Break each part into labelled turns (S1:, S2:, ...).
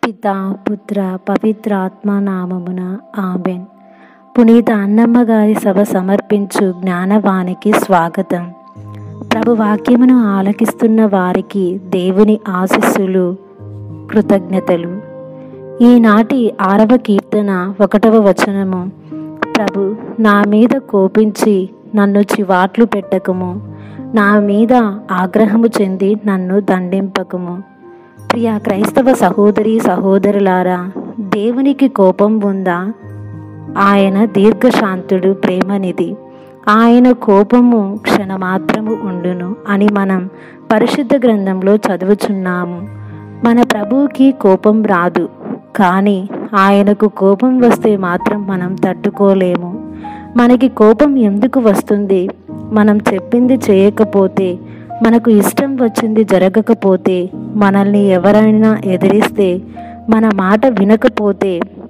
S1: పిత పుత్ర పవిత్ర ఆత్మ నామమున ఆమెన్ పునీత అన్నమ్మ గారి సభ సమర్పించు జ్ఞానవానికి స్వాగతం ప్రభు వాక్యమును ఆలకిస్తున్న వారికి దేవుని ఆశీస్సులు కృతజ్ఞతలు ఈనాటి ఆరవ కీర్తన ఒకటవ వచనము ప్రభు నా మీద కోపించి నన్ను చివాట్లు పెట్టకము నా మీద ఆగ్రహము చెంది నన్ను దండింపకము ప్రియ క్రైస్తవ సహోదరి సహోదరులారా దేవునికి కోపం ఉందా ఆయన దీర్ఘశాంతుడు ప్రేమనిధి ఆయన కోపము క్షణమాత్రము ఉండును అని మనం పరిశుద్ధ గ్రంథంలో చదువుచున్నాము మన ప్రభువుకి కోపం రాదు కానీ ఆయనకు కోపం వస్తే మాత్రం మనం తట్టుకోలేము మనకి కోపం ఎందుకు వస్తుంది మనం చెప్పింది చేయకపోతే మనకు ఇష్టం వచ్చింది జరగకపోతే మనల్ని ఎవరైనా ఎదిరిస్తే మన మాట వినకపోతే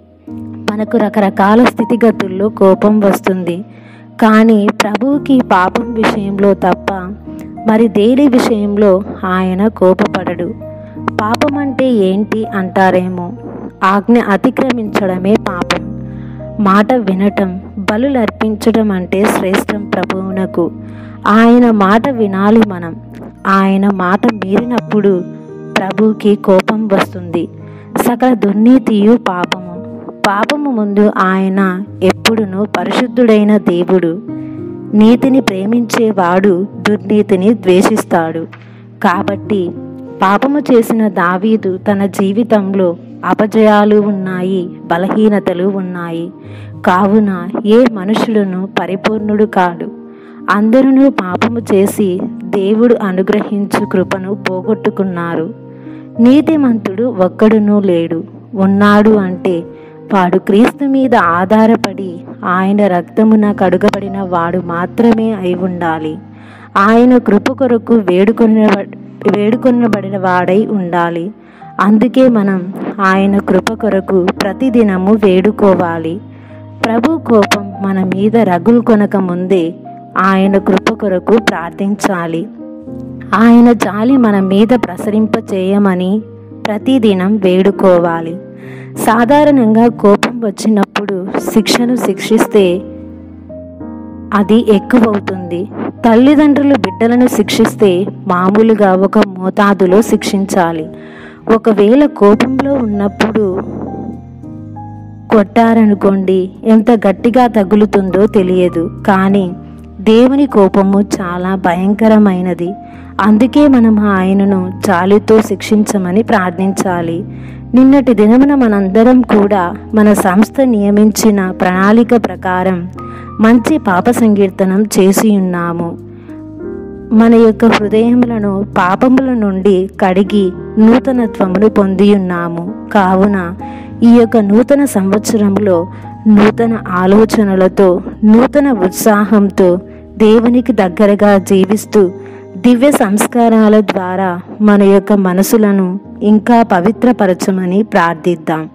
S1: మనకు రకరకాల స్థితిగతుల్లో కోపం వస్తుంది కానీ ప్రభువుకి పాపం విషయంలో తప్ప మరి దేని విషయంలో ఆయన కోపపడడు పాపం అంటే ఏంటి అంటారేమో ఆజ్ఞ అతిక్రమించడమే పాపం మాట వినటం బలులు అర్పించడం అంటే శ్రేష్టం ప్రభువునకు ఆయన మాట వినాలి మనం ఆయన మాట మీరినప్పుడు ప్రభువుకి కోపం వస్తుంది సకల దుర్నీతియు పాపము పాపము ముందు ఆయన ఎప్పుడును పరిశుద్ధుడైన దేవుడు నీతిని ప్రేమించేవాడు దుర్నీతిని ద్వేషిస్తాడు కాబట్టి పాపము చేసిన దావీదు తన జీవితంలో అపజయాలు ఉన్నాయి బలహీనతలు ఉన్నాయి కావున ఏ మనుషులను పరిపూర్ణుడు కాడు అందరూ పాపము చేసి దేవుడు అనుగ్రహించు కృపను పోగొట్టుకున్నారు నీతిమంతుడు ఒక్కడునూ లేడు ఉన్నాడు అంటే వాడు క్రీస్తు మీద ఆధారపడి ఆయన రక్తమున కడుగబడిన వాడు మాత్రమే అయి ఉండాలి ఆయన కృప కొరకు వేడుకొన వేడుకొనబడిన వాడై ఉండాలి అందుకే మనం ఆయన కృప కొరకు ప్రతిదినము వేడుకోవాలి ప్రభు కోపం మన మీద రగులు కొనక ముందే ఆయన కృప కొరకు ప్రార్థించాలి ఆయన జాలి మన మీద ప్రసరింప చేయమని ప్రతిదినం వేడుకోవాలి సాధారణంగా కోపం వచ్చినప్పుడు శిక్షను శిక్షిస్తే అది ఎక్కువవుతుంది తల్లిదండ్రులు బిడ్డలను శిక్షిస్తే మామూలుగా ఒక మోతాదులో శిక్షించాలి ఒకవేళ కోపంలో ఉన్నప్పుడు కొట్టారనుకోండి ఎంత గట్టిగా తగులుతుందో తెలియదు కానీ దేవుని కోపము చాలా భయంకరమైనది అందుకే మనం ఆయనను జాలితో శిక్షించమని ప్రార్థించాలి నిన్నటి దినమున మనందరం కూడా మన సంస్థ నియమించిన ప్రణాళిక ప్రకారం మంచి పాప సంకీర్తనం చేసి ఉన్నాము మన యొక్క హృదయములను పాపముల నుండి కడిగి నూతనత్వమును పొంది ఉన్నాము కావున ఈ యొక్క నూతన సంవత్సరంలో నూతన ఆలోచనలతో నూతన ఉత్సాహంతో దేవునికి దగ్గరగా జీవిస్తూ దివ్య సంస్కారాల ద్వారా మన యొక్క మనసులను ఇంకా పవిత్రపరచమని ప్రార్థిద్దాం